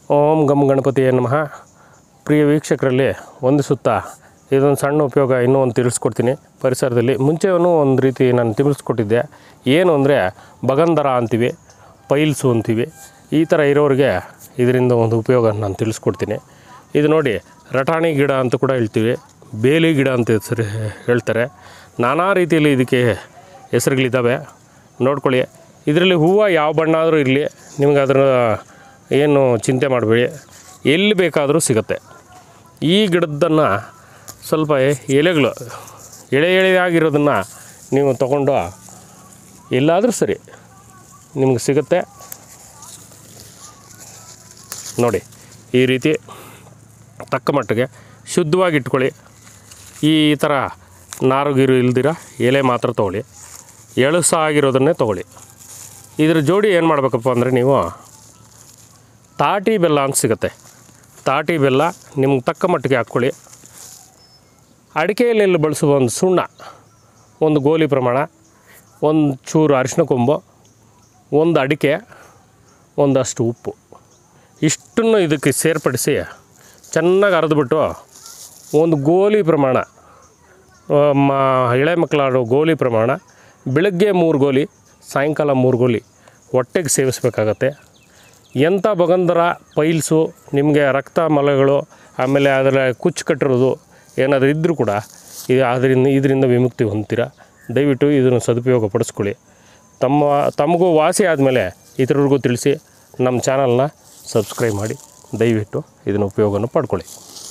ಓಂ gum ಗಣಪತಿಯೇ ನಮಃ ಪ್ರಿಯ ವೀಕ್ಷಕರಲ್ಲಿ ಒಂದು ಸುತ್ತ ಇದೊಂದು ಸಣ್ಣ ಉಪಯೋಗ ಇನ್ನೂ ಒಂದು ತಿಳಿಸ್ಕೊಡ್ತೀನಿ ಪರಿಸರದಲ್ಲಿ ಮುಂಚೆನೂ ಒಂದು ರೀತಿ ನಾನು ತಿಳಿಸ್ಕೊಟ್ಟಿದ್ದೆ ಏನು ಅಂದರೆ ಬಗಂಧರ ಅಂತೀವಿ ಪೈಲ್ಸು ಅಂತೀವಿ ಈ ಥರ ಇರೋರಿಗೆ ಇದರಿಂದ ಒಂದು ಉಪಯೋಗ ನಾನು ತಿಳಿಸ್ಕೊಡ್ತೀನಿ ಇದು ನೋಡಿ ರಟಾಣಿ ಗಿಡ ಅಂತ ಕೂಡ ಹೇಳ್ತೀವಿ ಬೇಲಿ ಗಿಡ ಅಂತ ಹೆಸರು ಹೇಳ್ತಾರೆ ನಾನಾ ರೀತಿಯಲ್ಲಿ ಇದಕ್ಕೆ ಹೆಸರುಗಳಿದ್ದಾವೆ ನೋಡ್ಕೊಳ್ಳಿ ಇದರಲ್ಲಿ ಹೂವು ಯಾವ ಬಣ್ಣ ಆದರೂ ಇರಲಿ ನಿಮ್ಗೆ ಅದರ ಏನು ಚಿಂತೆ ಮಾಡಬೇಡಿ ಎಲ್ಲಿ ಬೇಕಾದರೂ ಸಿಗುತ್ತೆ ಈ ಗಿಡದ್ದನ್ನು ಸ್ವಲ್ಪ ಎಲೆಗಳು ಎಳೆ ಎಳೆಯಾಗಿರೋದನ್ನು ನೀವು ತಗೊಂಡು ಎಲ್ಲಾದರೂ ಸರಿ ನಿಮ್ಗೆ ಸಿಗುತ್ತೆ ನೋಡಿ ಈ ರೀತಿ ತಕ್ಕ ಮಟ್ಟಿಗೆ ಶುದ್ಧವಾಗಿ ಇಟ್ಕೊಳ್ಳಿ ಈ ಥರ ನಾರು ಗೀರು ಇಲ್ದಿರ ಎಲೆ ಮಾತ್ರ ತೊಗೊಳ್ಳಿ ಎಳಸಾಗಿರೋದನ್ನೇ ತೊಗೊಳ್ಳಿ ಇದ್ರ ಜೋಡಿ ಏನು ಮಾಡಬೇಕಪ್ಪ ಅಂದರೆ ನೀವು ತಾಟಿ ಬೆಲ್ಲ ಅಂತ ಸಿಗುತ್ತೆ ತಾಟಿ ಬೆಲ್ಲ ನಿಮ್ಗೆ ತಕ್ಕ ಮಟ್ಟಿಗೆ ಹಾಕ್ಕೊಳ್ಳಿ ಅಡಿಕೆಯಲ್ಲಿ ಬಳಸುವ ಒಂದು ಸುಣ್ಣ ಒಂದು ಗೋಲಿ ಪ್ರಮಾಣ ಒಂದು ಚೂರು ಅರಿಶಿನ ಕೊಂಬು ಒಂದು ಅಡಿಕೆ ಒಂದಷ್ಟು ಉಪ್ಪು ಇಷ್ಟನ್ನು ಇದಕ್ಕೆ ಸೇರ್ಪಡಿಸಿ ಚೆನ್ನಾಗಿ ಅರೆದ್ಬಿಟ್ಟು ಒಂದು ಗೋಲಿ ಪ್ರಮಾಣ ಆ, ಮ ಎಳೆ ಮಕ್ಕಳಾಡೋ ಗೋಲಿ ಪ್ರಮಾಣ ಬೆಳಗ್ಗೆ ಮೂರು ಗೋಲಿ ಸಾಯಂಕಾಲ ಮೂರು ಗೋಲಿ ಹೊಟ್ಟೆಗೆ ಸೇವಿಸಬೇಕಾಗತ್ತೆ ಎಂಥ ಬಗಂಧರ ಪೈಲ್ಸು ನಿಮಗೆ ರಕ್ತ ಮಲಗಳು ಆಮೇಲೆ ಅದರ ಕುಚ್ಚು ಕಟ್ಟಿರೋದು ಏನಾದರೂ ಇದ್ದರೂ ಕೂಡ ಇದು ಅದರಿಂದ ಇದರಿಂದ ವಿಮುಕ್ತಿ ಹೊಂದ್ತೀರ ದಯವಿಟ್ಟು ಇದನ್ನು ಸದುಪಯೋಗ ಪಡಿಸ್ಕೊಳ್ಳಿ ತಮ್ಮ ತಮಗೂ ವಾಸಿ ಆದಮೇಲೆ ಇತರರಿಗೂ ತಿಳಿಸಿ ನಮ್ಮ ಚಾನಲ್ನ ಸಬ್ಸ್ಕ್ರೈಬ್ ಮಾಡಿ ದಯವಿಟ್ಟು ಇದನ್ನು ಉಪಯೋಗವನ್ನು ಪಡ್ಕೊಳ್ಳಿ